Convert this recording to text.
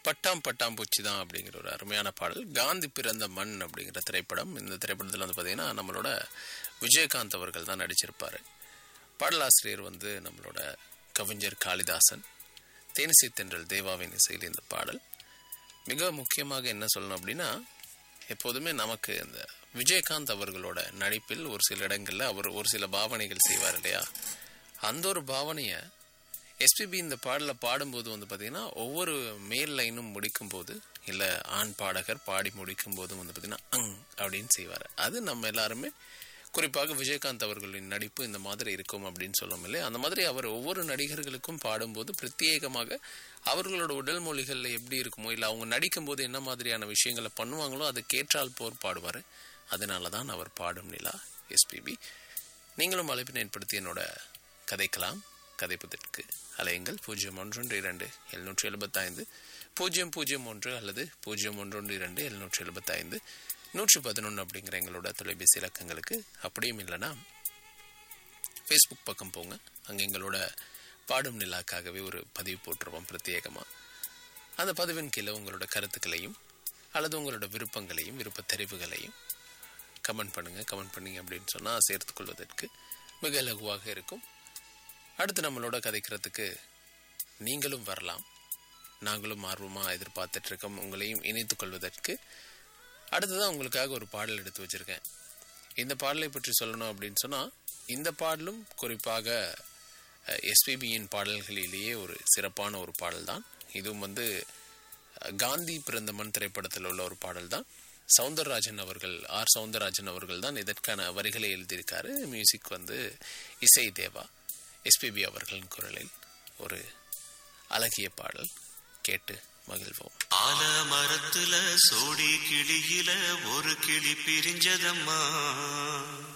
பட்டாம் பட்டாம்பூச்சி தான் அப்படிங்கிற ஒரு அருமையான பாடல் காந்தி பிறந்த மண் அப்படிங்கிற திரைப்படம் இந்த திரைப்படத்தில் வந்து பார்த்தீங்கன்னா நம்மளோட விஜயகாந்த் அவர்கள் தான் நடிச்சிருப்பார் பாடலாசிரியர் வந்து நம்மளோட கவிஞர் காளிதாசன் தேனிசை தென்றல் தேவாவின் இசையில் இந்த பாடல் மிக முக்கியமாக என்ன சொல்லணும் அப்படின்னா எப்போதுமே நமக்கு இந்த விஜயகாந்த் அவர்களோட நடிப்பில் ஒரு சில இடங்களில் அவர் ஒரு சில பாவனைகள் செய்வார் இல்லையா அந்த ஒரு பாவனையை எஸ்பிபி இந்த பாடலில் பாடும்போது வந்து பார்த்தீங்கன்னா ஒவ்வொரு மேல் லைனும் முடிக்கும் போது இல்லை ஆண் பாடகர் பாடி முடிக்கும் போதும் வந்து பார்த்தீங்கன்னா அங் அப்படின்னு செய்வார் அது நம்ம எல்லாருமே குறிப்பாக விஜயகாந்த் அவர்களின் நடிப்பு இந்த மாதிரி இருக்கும் அப்படின்னு சொல்லும் இல்லை அந்த மாதிரி அவர் ஒவ்வொரு நடிகர்களுக்கும் பாடும்போது பிரத்யேகமாக அவர்களோட உடல் மொழிகளில் எப்படி இருக்குமோ இல்லை அவங்க நடிக்கும் போது என்ன மாதிரியான விஷயங்களை பண்ணுவாங்களோ அதுக்கேற்றால் போர் பாடுவார் அதனால தான் அவர் பாடும் நிலா எஸ்பிபி நீங்களும் அழைப்பினை ஏற்படுத்தி என்னோட கதைக்கலாம் கதைப்பதற்கு அலையுங்கள் பூஜ்ஜியம் ஒன்று இரண்டு எழுநூற்றி எழுபத்தைந்து பூஜ்ஜியம் பூஜ்ஜியம் ஒன்று அல்லது பூஜ்ஜியம் ஒன்று இரண்டு எழுநூற்றி எழுபத்தைந்து நூற்றி பதினொன்று அப்படிங்கிற எங்களோட தொலைபேசி இலக்கங்களுக்கு அப்படியும் இல்லைன்னா ஃபேஸ்புக் பக்கம் போங்க அங்கே எங்களோட பாடும் நிலாக்காகவே ஒரு பதிவு போட்டுருவோம் பிரத்யேகமாக அந்த பதிவின் கீழே உங்களோட கருத்துக்களையும் அல்லது உங்களோட விருப்பங்களையும் விருப்ப தெரிவுகளையும் கமெண்ட் பண்ணுங்கள் கமெண்ட் பண்ணீங்க அப்படின்னு சொன்னால் சேர்த்துக்கொள்வதற்கு மிக இலகுவாக இருக்கும் அடுத்து நம்மளோட கதைக்கிறதுக்கு நீங்களும் வரலாம் நாங்களும் ஆர்வமாக எதிர்பார்த்துட்டு இருக்கோம் உங்களையும் இணைத்துக் கொள்வதற்கு அடுத்ததான் உங்களுக்காக ஒரு பாடல் எடுத்து வச்சிருக்கேன் இந்த பாடலை பற்றி சொல்லணும் அப்படின்னு சொன்னால் இந்த பாடலும் குறிப்பாக எஸ்பிபியின் பாடல்களிலேயே ஒரு சிறப்பான ஒரு பாடல் தான் இதுவும் வந்து அஹ், காந்தி பிறந்த மண் திரைப்படத்தில் உள்ள ஒரு பாடல் தான் சவுந்தரராஜன் அவர்கள் ஆர் சவுந்தரராஜன் அவர்கள் தான் இதற்கான வரிகளை எழுதியிருக்காரு மியூசிக் வந்து இசை தேவா எஸ்பிபி அவர்களின் குரலில் ஒரு அழகிய பாடல் கேட்டு மகிழ்வோம் ஆல மரத்துல சோடி கிளியில ஒரு கிளி பிரிஞ்சதம்மா